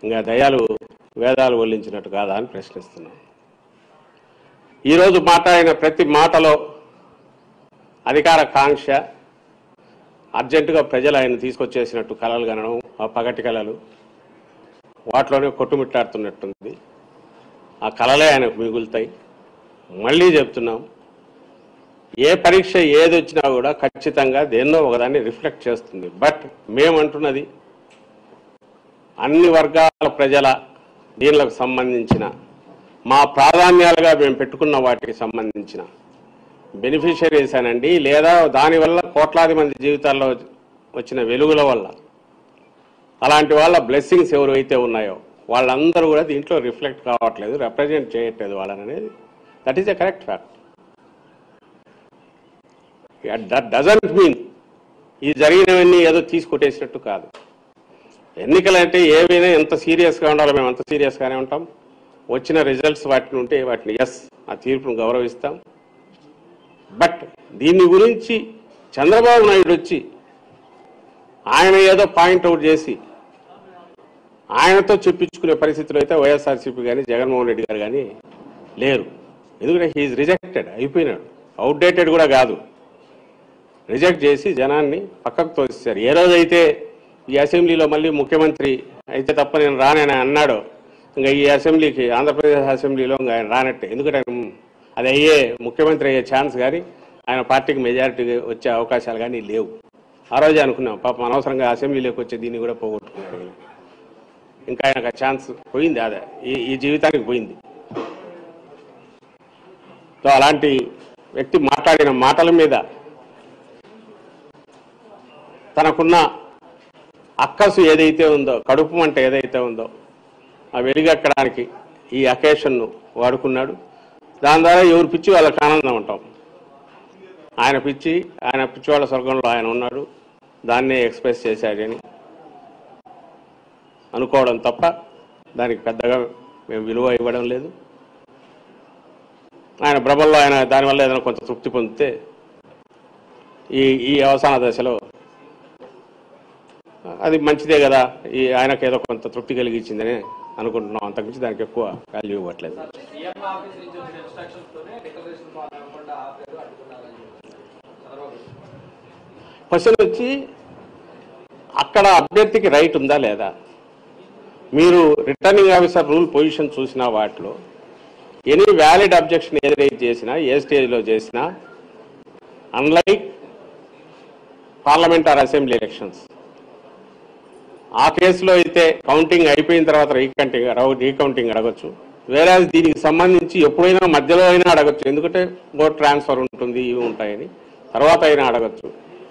ఇంకా దయాలు వేదాలు వల్లించినట్టు కాదా అని ప్రశ్నిస్తున్నాం ఈరోజు మాట్లాడిన ప్రతి మాటలో అధికార కాంక్ష అర్జెంటుగా ప్రజలు ఆయన తీసుకొచ్చేసినట్టు కళలు కనడం ఆ పగటి కళలు వాటిలోనే కొట్టుమిట్టాడుతున్నట్టుంది ఆ కళలే ఆయనకు మిగులుతాయి మళ్ళీ చెప్తున్నాం ఏ పరీక్ష ఏది వచ్చినా కూడా ఖచ్చితంగా దేన్నో ఒకదాన్ని రిఫ్లెక్ట్ చేస్తుంది బట్ మేమంటున్నది అన్ని వర్గాల ప్రజల దీనిలకు సంబంధించిన మా ప్రాధాన్యాలుగా మేము పెట్టుకున్న వాటికి సంబంధించిన బెనిఫిషరీస్ అనండి లేదా దానివల్ల కోట్లాది మంది జీవితాల్లో వచ్చిన వెలుగుల వల్ల అలాంటి వాళ్ళ బ్లెస్సింగ్స్ ఎవరైతే ఉన్నాయో వాళ్ళందరూ కూడా దీంట్లో రిఫ్లెక్ట్ కావట్లేదు రిప్రజెంట్ చేయట్లేదు వాళ్ళని అనేది that is a correct fact that doesn't mean ఈ జరిగినవన్నీ ఏదో తీసుకొట్టేసినట్టు కాదు ఎన్నికలు అంటే ఏవైనా ఎంత సీరియస్గా ఉండాలో మేము అంత సీరియస్గానే ఉంటాం వచ్చిన రిజల్ట్స్ వాటిని ఉంటే వాటిని ఎస్ ఆ తీర్పును గౌరవిస్తాం బట్ దీని గురించి చంద్రబాబు నాయుడు వచ్చి ఆయన ఏదో పాయింట్అవుట్ చేసి ఆయనతో చెప్పించుకునే పరిస్థితిలో అయితే వైఎస్ఆర్సీపీ కానీ జగన్మోహన్ రెడ్డి గారు కానీ లేరు ఎందుకంటే హీఈస్ రిజెక్టెడ్ అయిపోయినాడు అవుట్డేటెడ్ కూడా కాదు రిజెక్ట్ చేసి జనాన్ని పక్కకు తోసేశారు ఏ రోజైతే ఈ అసెంబ్లీలో మళ్ళీ ముఖ్యమంత్రి అయితే తప్ప నేను రానని అన్నాడో ఇంకా ఈ అసెంబ్లీకి ఆంధ్రప్రదేశ్ అసెంబ్లీలో ఇంకా ఆయన రానట్టే ఎందుకంటే ఆయన అది అయ్యే ముఖ్యమంత్రి అయ్యే ఛాన్స్ కానీ ఆయన పార్టీకి మెజారిటీ వచ్చే అవకాశాలు కానీ లేవు ఆ రోజే అనుకున్నాం పాపం అనవసరంగా అసెంబ్లీలోకి వచ్చే దీన్ని కూడా పోగొట్టుకున్నాడు ఈయన. ఇంకా ఆయనకు ఆ ఛాన్స్ పోయింది అదే ఈ ఈ జీవితానికి పోయింది సో అలాంటి వ్యక్తి మాట్లాడిన మాటల మీద తనకున్న అక్కసు ఏదైతే ఉందో కడుపు మంట ఏదైతే ఉందో ఆ వెలుగెక్కడానికి ఈ అకేషన్ను వాడుకున్నాడు దాని ద్వారా ఎవరు పిచ్చి వాళ్ళకి ఆనందం ఉంటాం ఆయన పిచ్చి ఆయన పిచ్చివాళ్ళ స్వర్గంలో ఆయన ఉన్నాడు దాన్నే ఎక్స్ప్రెస్ చేశాడని అనుకోవడం తప్ప దానికి పెద్దగా మేము విలువ ఇవ్వడం లేదు ఆయన భ్రమల్లో ఆయన దానివల్ల ఏదైనా కొంత తృప్తి పొందితే ఈ ఈ అవసాన దశలో అది మంచిదే కదా ఈ ఆయనకు ఏదో కొంత తృప్తి కలిగించిందని అనుకుంటున్నాం అంతకుమించి దానికి ఎక్కువ వాల్యూ ఇవ్వట్లేదు సీఎం ఆఫీస్ నుంచి వచ్చిన ఇన్స్ట్రక్షన్స్ తోనే డిక్లరేషన్ ఫామ్ ఇవ్వకుండా ఆపలేదు అడ్డుకున్నారని చంద్రబాబు క్వశ్చన్ వచ్చి అక్కడ అభ్యర్థికి రైట్ ఉందా లేదా మీరు రిటర్నింగ్ ఆఫీసర్ రూల్ పొజిషన్ చూసిన వాటిలో ఎనీ వ్యాలిడ్ అబ్జెక్షన్ ఏదైతే చేసినా ఏ స్టేజ్లో చేసినా unlike parliament or assembly elections ఆ కేసులో అయితే కౌంటింగ్ అయిపోయిన తర్వాత రీకౌంటింగ్ రీకౌంటింగ్ అడగచ్చు వేరే దీనికి సంబంధించి ఎప్పుడైనా మధ్యలో అయినా అడగచ్చు ఎందుకంటే ఓట్ ట్రాన్స్ఫర్ ఉంటుంది ఇవి ఉంటాయని తర్వాత అయినా అడగచ్చు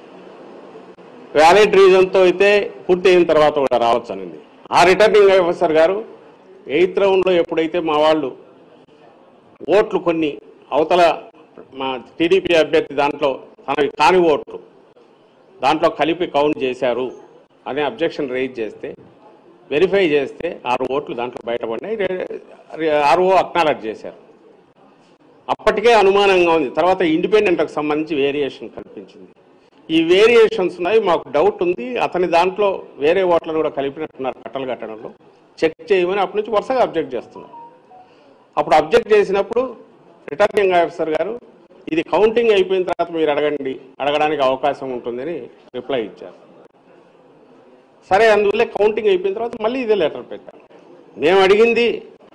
వ్యాలిడ్ రీజన్తో అయితే పూర్తి అయిన తర్వాత కూడా రావచ్చు అనింది ఆ రిటర్నింగ్ ఆఫీసర్ గారు ఎయిత్ రౌండ్లో ఎప్పుడైతే మా వాళ్ళు ఓట్లు కొన్ని అవతల మా టీడీపీ అభ్యర్థి దాంట్లో తనవి కాని ఓట్లు దాంట్లో కలిపి కౌంట్ చేశారు అనే అబ్జెక్షన్ రైజ్ చేస్తే వెరిఫై చేస్తే ఆరు ఓట్లు దాంట్లో బయటపడినాయి ఆర్ఓ అక్నాలెడ్జ్ చేశారు అప్పటికే అనుమానంగా ఉంది తర్వాత ఇండిపెండెంట్కి సంబంధించి వేరియేషన్ కనిపించింది ఈ వేరియేషన్స్ ఉన్నాయి మాకు డౌట్ ఉంది అతని దాంట్లో వేరే ఓట్లను కూడా కలిపినట్టున్నారు కట్టలు కట్టడంలో చెక్ చేయమని అప్పటి నుంచి వరుసగా అబ్జెక్ట్ చేస్తున్నారు అప్పుడు అబ్జెక్ట్ చేసినప్పుడు రిటర్నింగ్ ఆఫీసర్ గారు ఇది కౌంటింగ్ అయిపోయిన తర్వాత మీరు అడగండి అడగడానికి అవకాశం ఉంటుందని రిప్లై ఇచ్చారు సరే అందువల్లే కౌంటింగ్ అయిపోయిన తర్వాత మళ్ళీ ఇదే లెటర్ పెట్టాం మేము అడిగింది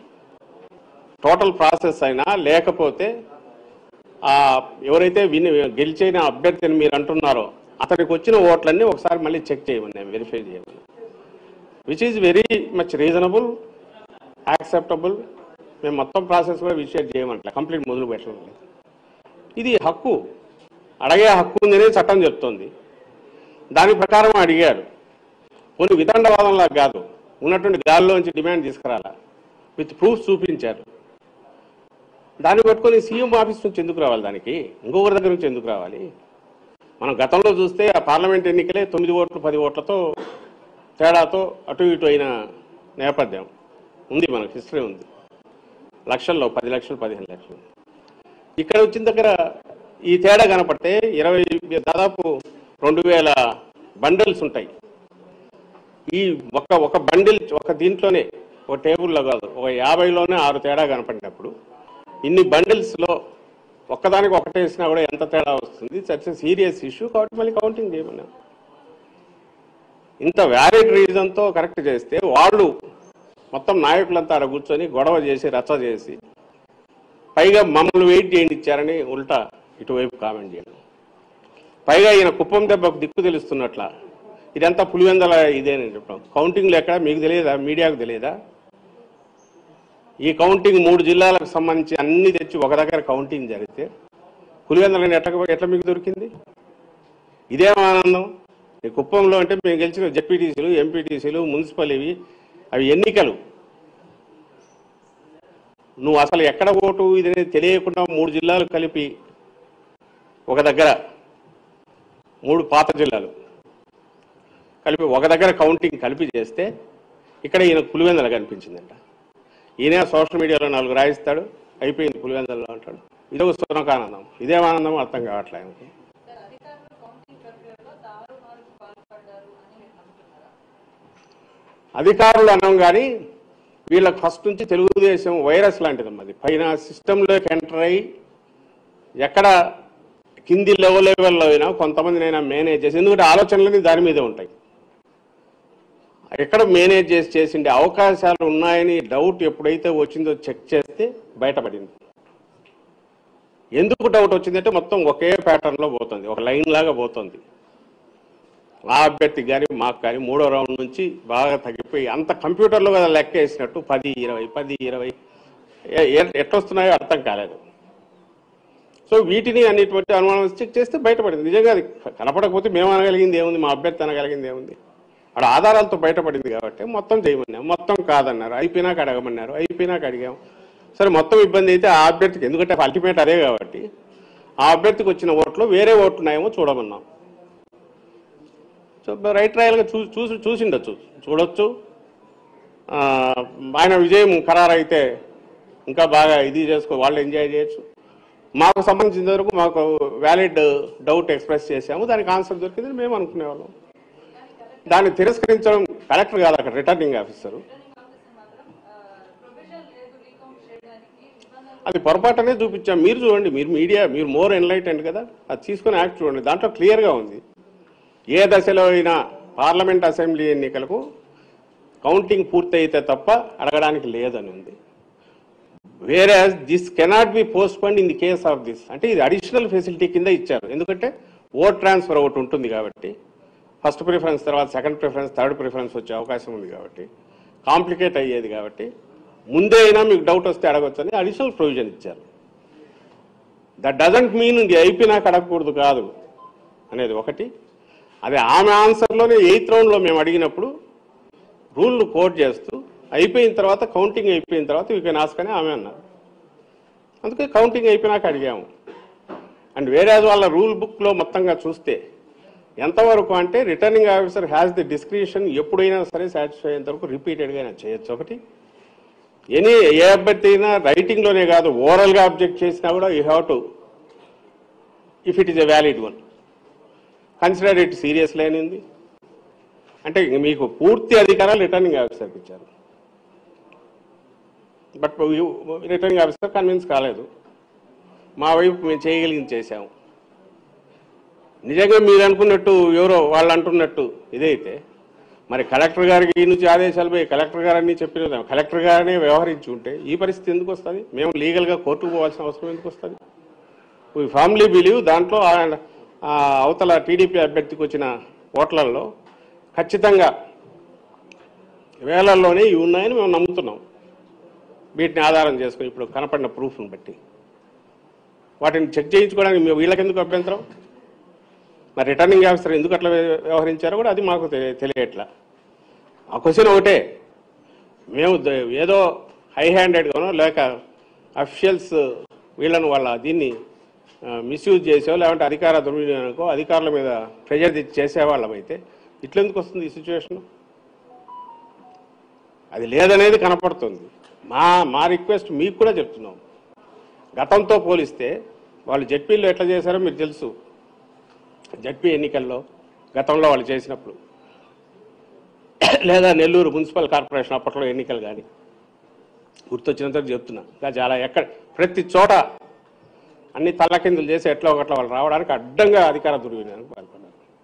టోటల్ ప్రాసెస్ అయినా లేకపోతే ఆ ఎవరైతే విని గెలిచిన అభ్యర్థిని మీరు అంటున్నారో అతనికి వచ్చిన ఓట్లన్నీ ఒకసారి మళ్ళీ చెక్ చేయమని నేను వెరిఫై చేయమని which is very much reasonable acceptable మేము మొత్తం ప్రాసెస్ కూడా విషయం చేయమంటలే కంప్లీట్ మొదలు పెట్టడం ఇది హక్కు అడిగే హక్కు ఉందనే చట్టం చెప్తోంది దాని ప్రకారం అడిగారు కొన్ని వితండవాదంలా కాదు ఉన్నటువంటి గాల్లోంచి డిమాండ్ తీసుకురాలా విత్ ప్రూఫ్ చూపించారు దాన్ని పట్టుకొని సీఎం ఆఫీస్ నుంచి ఎందుకు రావాలి దానికి ఇంకొకరి దగ్గర నుంచి ఎందుకు రావాలి మనం గతంలో చూస్తే ఆ పార్లమెంట్ ఎన్నికలే తొమ్మిది ఓట్లు పది ఓట్లతో తేడాతో అటు ఇటు అయిన నేపథ్యం ఉంది మనకు హిస్టరీ ఉంది లక్షల్లో పది లక్షలు పదిహేను లక్షలు ఇక్కడ వచ్చిన దగ్గర ఈ తేడా కనపడితే ఇరవై దాదాపు రెండు వేల బండల్స్ ఉంటాయి ఈ ఒక ఒక బండిల్ ఒక దీంట్లోనే ఒక టేబుల్లో కాదు ఒక యాభైలోనే ఆరు తేడా కనపడినప్పుడు ఇన్ని బండిల్స్లో ఒక్కదానికి ఒకటే వేసినా కూడా ఎంత తేడా వస్తుంది సచ్ సీరియస్ ఇష్యూ కాబట్టి మళ్ళీ కౌంటింగ్ చేయమన్నా ఇంత వ్యాలిడ్ రీజన్తో కరెక్ట్ చేస్తే వాళ్ళు మొత్తం నాయకులంతా ఆడ కూర్చొని గొడవ చేసి రచ్చ చేసి పైగా మమ్మల్ని వెయిట్ చేయండి ఇచ్చారని ఉల్టా ఇటువైపు కామెంట్ చేయడం పైగా ఈయన కుప్పం దెబ్బకు దిక్కు తెలుస్తున్నట్ల ఇదంతా పులివెందల ఇదేనని చెప్పడం కౌంటింగ్లు ఎక్కడ మీకు తెలియదా మీడియాకు తెలియదా ఈ కౌంటింగ్ మూడు జిల్లాలకు సంబంధించి అన్ని తెచ్చి ఒక దగ్గర కౌంటింగ్ జరిగితే పులివెందలని ఎట్లా ఎట్లా మీకు దొరికింది ఇదేం ఆనందం ఈ కుప్పంలో అంటే మేము గెలిచిన జెడ్పీటీసీలు ఎంపీటీసీలు మున్సిపల్ ఇవి అవి ఎన్నికలు నువ్వు అసలు ఎక్కడ ఓటు ఇది అనేది తెలియకుండా మూడు జిల్లాలు కలిపి ఒక దగ్గర మూడు పాత జిల్లాలు కలిపి ఒక దగ్గర కౌంటింగ్ కలిపి చేస్తే ఇక్కడ ఈయన పులివెందల కనిపించిందంట ఈయన సోషల్ మీడియాలో నాలుగు రాయిస్తాడు అయిపోయింది పులివెందల్లో అంటాడు ఇదొక సునకానందం ఇదేం ఆనందం అర్థం కావట్లే ఆయనకి సార్ అధికారులు కౌంటింగ్ ప్రక్రియలో దారుణాలకు పాల్పడ్డారు అని మీరు నమ్ముతున్నారా అధికారులు అన్నాం కానీ వీళ్ళకి ఫస్ట్ నుంచి తెలుగుదేశం వైరస్ లాంటిదమ్మా అది పైన సిస్టంలోకి ఎంటర్ అయ్యి ఎక్కడ కింది లెవెల్ లెవెల్లో అయినా కొంతమందినైనా మేనేజ్ చేసి ఎందుకంటే ఆలోచనలన్నీ దాని మీదే ఉంటాయి ఎక్కడ మేనేజ్ చేసి చేసిండే అవకాశాలు ఉన్నాయని డౌట్ ఎప్పుడైతే వచ్చిందో చెక్ చేస్తే బయటపడింది ఎందుకు డౌట్ వచ్చిందంటే మొత్తం ఒకే ప్యాటర్న్లో పోతుంది ఒక లైన్ లాగా పోతుంది ఆ అభ్యర్థి కానీ మాకు కానీ మూడో రౌండ్ నుంచి బాగా తగ్గిపోయి అంత కంప్యూటర్లో కదా లెక్క వేసినట్టు పది ఇరవై పది ఇరవై ఎ- ఎ- ఎట్టొస్తున్నాయో అర్థం కాలేదు సో వీటిని అన్నిటువంటి అనుమానం చెక్ చేస్తే బయటపడింది నిజంగా అది కనపడకపోతే మేము అనగలిగింది ఏముంది మా అభ్యర్థి అనగలిగింది ఏముంది అక్కడ ఆధారాలతో బయటపడింది కాబట్టి మొత్తం చేయమన్నాం మొత్తం కాదన్నారు అయిపోయినాక అడగమన్నారు అయిపోయినాక అడిగాం సరే మొత్తం ఇబ్బంది అయితే ఆ అభ్యర్థికి ఎందుకంటే అల్టిమేట్ అదే కాబట్టి ఆ అభ్యర్థికి వచ్చిన ఓట్లు వేరే ఓట్లు ఉన్నాయేమో చూడమన్నాం సో రైట్ రాయల్గా చూ చూసి చూసిండొచ్చు చూడొచ్చు ఆ, ఆయన విజయం ఖరారైతే ఇంకా బాగా ఇది చేసుకో వాళ్ళు ఎంజాయ్ చేయొచ్చు మాకు సంబంధించిన వరకు మాకు వ్యాలిడ్ డౌట్ ఎక్స్ప్రెస్ చేశాము దానికి ఆన్సర్ దొరికిందని మేము అనుకునేవాళ్ళం దాన్ని తిరస్కరించడం కలెక్టర్ కాదు అక్కడ రిటర్నింగ్ ఆఫీసరు రిటర్నింగ్ ఆఫీసర్ మాత్రం ప్రొవిజన్ లేదు రీకౌంట్ చేయడానికి నిబంధనలు అది పొరపాటునే చూపించాం మీరు చూడండి మీరు మీడియా మీరు మోర్ ఎన్లైటెంట్ కదా అది తీసుకుని యాక్ట్ చూడండి దాంట్లో క్లియర్గా ఉంది ఏ దశలో అయినా పార్లమెంట్ అసెంబ్లీ ఎన్నికలకు కౌంటింగ్ పూర్తయితే తప్ప అడగడానికి లేదని ఉంది వేరే this cannot be postponed in the case of this అంటే ఇది అడిషనల్ ఫెసిలిటీ కింద ఇచ్చారు ఎందుకంటే ఓట్ ట్రాన్స్ఫర్ ఒకటి ఉంటుంది కాబట్టి ఫస్ట్ ప్రిఫరెన్స్ తర్వాత సెకండ్ ప్రిఫరెన్స్ థర్డ్ ప్రిఫరెన్స్ వచ్చే అవకాశం ఉంది కాబట్టి కాంప్లికేట్ అయ్యేది కాబట్టి ముందే అయినా మీకు డౌట్ వస్తే అడగొచ్చు అని అడిషనల్ ప్రొవిజన్ ఇచ్చారు దట్ డజంట్ మీన్ ఇది అయిపోయినాక అడగకూడదు కాదు అనేది ఒకటి అది ఆమె ఆన్సర్లోనే ఎయిత్ రౌండ్లో మేము అడిగినప్పుడు రూల్ను కోట్ చేస్తూ అయిపోయిన తర్వాత కౌంటింగ్ అయిపోయిన తర్వాత యూ కెన్ ఆస్క్ అని ఆమె అన్నారు అందుకే కౌంటింగ్ అయిపోయినాక అడిగాము అండ్ వేరే వాళ్ళ రూల్ బుక్లో మొత్తంగా చూస్తే ఎంతవరకు అంటే returning officer has the description ఎప్పుడైనా సరే సాటిస్ఫై అయ్యేంత వరకు రిపీటెడ్గా అయినా చేయొచ్చు ఒకటి ఎనీ ఏ అభ్యర్థి అయినా రైటింగ్లోనే కాదు ఓరల్గా అబ్జెక్ట్ చేసినా కూడా you have to if it is a valid one consider it serious లేనింది అంటే ఇంక మీకు పూర్తి అధికారాలు రిటర్నింగ్ ఆఫీసర్కి ఇచ్చారు బట్ రిటర్నింగ్ ఆఫీసర్ కన్విన్స్ కాలేదు మా వైపు మేము చేయగలిగింది చేశాము నిజంగా మీరు అనుకున్నట్టు ఎవరో వాళ్ళు అంటున్నట్టు ఇదైతే మరి కలెక్టర్ గారికి ఈ నుంచి ఆదేశాలు పోయి కలెక్టర్ గారు అన్ని చెప్పిన కలెక్టర్ గారనే వ్యవహరించి ఉంటే ఈ పరిస్థితి ఎందుకు వస్తుంది మేము లీగల్గా కోర్టుకు పోవాల్సిన అవసరం ఎందుకు వస్తుంది వీ ఫ్యామిలీ బిలీవ్ దాంట్లో ఆ- ఆ అవతల టీడీపీ అభ్యర్థికి వచ్చిన ఓట్లలో ఖచ్చితంగా వేలల్లోనే ఇవి ఉన్నాయని మేము నమ్ముతున్నాం వీటిని ఆధారం చేసుకుని ఇప్పుడు కనపడిన ప్రూఫ్ని బట్టి వాటిని చెక్ చేయించుకోవడానికి మేము వీళ్ళకెందుకు అభ్యంతరం మరి రిటర్నింగ్ ఆఫీసర్ ఎందుకు అట్లా వ్య- వ్యవహరించారో కూడా అది మాకు తె- తెలియట్లా ఆ క్వశ్చన్ ఒకటే మేము ద- ఏదో హై హ్యాండెడ్గానో లేక అఫిషియల్స్ వీళ్ళను వాళ్ళ దీన్ని మిస్యూజ్ చేసో లేదంటే అధికార దుర్వినియోగంకో అధికారుల మీద ప్రెజర్ తెచ్చి చేసేవాళ్ళమైతే ఇట్లెందుకు వస్తుంది ఈ సిచ్యువేషన్ అది లేదనేది కనపడుతుంది మా మా రిక్వెస్ట్ మీకు కూడా చెప్తున్నాం గతంతో పోలిస్తే వాళ్ళు జడ్పీలో ఎట్లా చేశారో మీకు తెలుసు జడ్పీ ఎన్నికల్లో గతంలో వాళ్ళు చేసినప్పుడు లేదా నెల్లూరు మున్సిపల్ కార్పొరేషన్ అప్పట్లో ఎన్నికలు కానీ గుర్తొచ్చినంత చెప్తున్నా ఇంకా చాలా ఎక్కడ ప్రతి చోట అన్ని తల్లకిందులు చేసి ఎట్లా ఒకట్లా వాళ్ళు రావడానికి అడ్డంగా అధికార దుర్వినియోగానికి పాల్పడ్డారు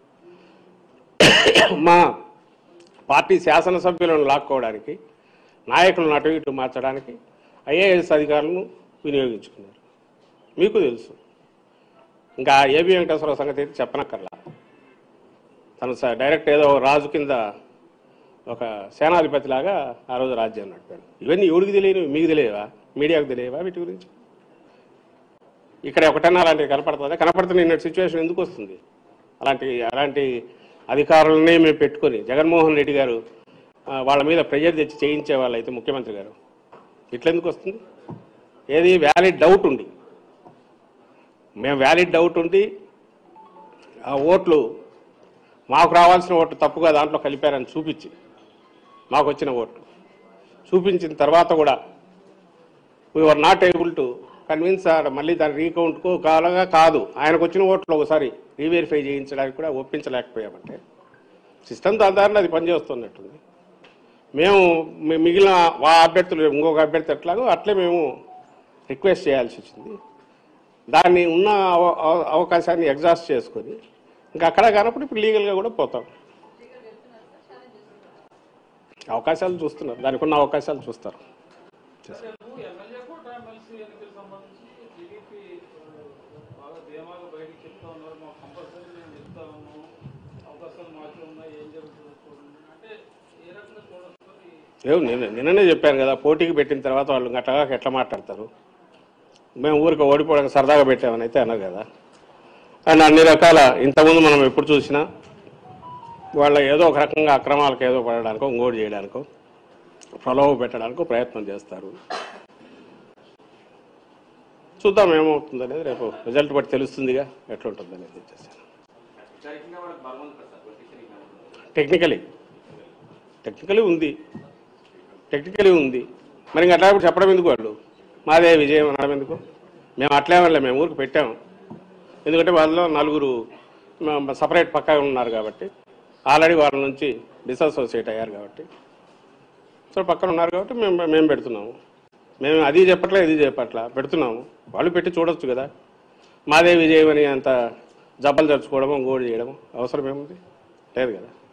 మా పార్టీ శాసనసభ్యులను లాక్కోవడానికి నాయకులను అటు ఇటు మార్చడానికి ఐఏఎస్ అధికారులను వినియోగించుకున్నారు మీకు తెలుసు ఇంకా ఏబి వెంకటేశ్వర సంగతి అయితే చెప్పనక్కర్లా తను స- డైరెక్ట్ ఏదో రాజు కింద ఒక సేనాధిపతిలాగా ఆ రోజు రాజ్యం నడిపాడు ఇవన్నీ ఎవరికి తెలియనివి మీకు తెలియవా మీడియాకు తెలియవా వీటి గురించి ఇక్కడ ఒకటన్నా అలాంటివి కనపడుతుందా కనపడుతున్న ఇన్నటి సిచ్యువేషన్ ఎందుకు వస్తుంది అలాంటి అలాంటి అధికారులనే మేము పెట్టుకొని జగన్మోహన్ రెడ్డి గారు ఆ, వాళ్ళ మీద ప్రెజర్ తెచ్చి చేయించే వాళ్ళైతే ముఖ్యమంత్రి గారు ఇట్లెందుకు వస్తుంది ఏది వ్యాలిడ్ డౌట్ ఉంది మేము వ్యాలిడ్ డౌట్ ఉంది ఆ ఓట్లు మాకు రావాల్సిన ఓట్లు తప్పుగా దాంట్లో కలిపారని చూపించి మాకు వచ్చిన ఓట్లు చూపించిన తర్వాత కూడా we're not able to convince మళ్ళీ దాని రీకౌంట్కు కాలగా కాదు ఆయనకు వచ్చిన ఓట్లు ఒకసారి రీవెరిఫై చేయించడానికి కూడా ఒప్పించలేకపోయామంటే సిస్టమ్ దాదాపు అది పనిచేస్తున్నట్టుంది మేము మి- మిగిలిన ఆ అభ్యర్థులు ఇంకొక అభ్యర్థి ఎట్లాగో అట్లే మేము రిక్వెస్ట్ చేయాల్సి వచ్చింది దాన్ని ఉన్న అవ- అవ- అవకాశాన్ని ఎగ్జాస్ట్ చేసుకొని ఇంకా అక్కడ కానప్పుడు ఇప్పుడు లీగల్గా కూడా పోతాం అవకాశాలు చూస్తున్నారు దానికి ఉన్న అవకాశాలు చూస్తారు రేపు ఎమ్మెల్యే కోట ఎమ్మెల్సీ ఎన్నికలకు సంబంధించి టీడీపీ బాగా ధీమాగా బయటకు చెప్తా ఉన్నారు మాకు కంపల్సరీ మేము చెప్తా ఉన్నాం అవకాశాలు మాకే ఉన్నాయి ఏం జరుగుతుందో చూడండి అంటే ఏ రకంగా చూడొస్తుంది ఏం నిన్న నిన్ననే చెప్పాను కదా పోటీకి పెట్టిన తర్వాత వాళ్ళు గట్టగా ఎట్లా మాట్లాడతారు మేము ఊరికి ఓడిపోవడానికి సరదాగా పెట్టామని అయితే అన్నారు కదా అండ్ అన్ని రకాల ఇంతకుముందు మనం ఎప్పుడు చూసినా వాళ్ళ ఏదో ఒక రకంగా అక్రమాలకు ఏదో పడడానికో ఇంకోటి చేయడానికో ప్రలోభ పెట్టడానికో ప్రయత్నం చేస్తారు చూద్దాం ఏమవుతుంది అనేది రేపు రిజల్ట్ బట్టి తెలుస్తుందిగా ఎట్లుంటుంది అనేది వచ్చేసి టెక్నికలీ టెక్నికలీ ఉంది టెక్నికలీ ఉంది మరి ఇంకా అట్లా ఇప్పుడు చెప్పడం ఎందుకు వాళ్ళు మాదే విజయం అనడం ఎందుకు మేము అట్లే వల్లే మేము ఊరికి పెట్టాము ఎందుకంటే వాళ్ళలో నలుగురు సపరేట్ పక్కగా ఉన్నారు కాబట్టి ఆల్రెడీ వాళ్ళ నుంచి డిసోసియేట్ అయ్యారు కాబట్టి సో పక్కన ఉన్నారు కాబట్టి మేము మేము పెడుతున్నాము మేము అది చెప్పట్లే ఇది చెప్పట్లా పెడుతున్నాము వాళ్ళు పెట్టి చూడొచ్చు కదా మాదే విజయం అని అంత జబ్బలు తెరుచుకోవడము గోడు చేయడము అవసరం ఏముంది లేదు కదా